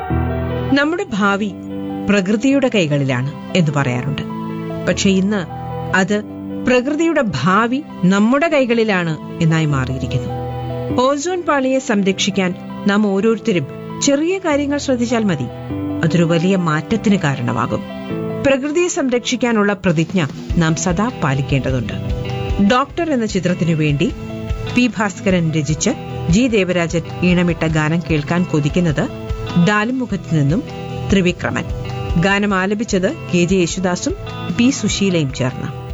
നമ്മുടെ ഭാവി പ്രകൃതിയുടെ കൈകളിലാണ് എന്ന് പറയാറുണ്ട് പക്ഷെ ഇന്ന് അത് പ്രകൃതിയുടെ ഭാവി നമ്മുടെ കൈകളിലാണ് എന്നായി മാറിയിരിക്കുന്നു ഓസോൺ പാളിയെ സംരക്ഷിക്കാൻ നാം ഓരോരുത്തരും ചെറിയ കാര്യങ്ങൾ ശ്രദ്ധിച്ചാൽ മതി അതൊരു വലിയ മാറ്റത്തിന് കാരണമാകും പ്രകൃതിയെ സംരക്ഷിക്കാനുള്ള പ്രതിജ്ഞ നാം സദാ പാലിക്കേണ്ടതുണ്ട് ഡോക്ടർ എന്ന ചിത്രത്തിനു വേണ്ടി പി ഭാസ്കരൻ രചിച്ച് ജി ദേവരാജൻ ഈണമിട്ട ഗാനം കേൾക്കാൻ കൊതിക്കുന്നത് ഡാലുമുഖത്ത് നിന്നും ത്രിവിക്രമൻ ഗാനം ആലപിച്ചത് കെ ജെ യേശുദാസും പി സുശീലയും ചേർന്ന്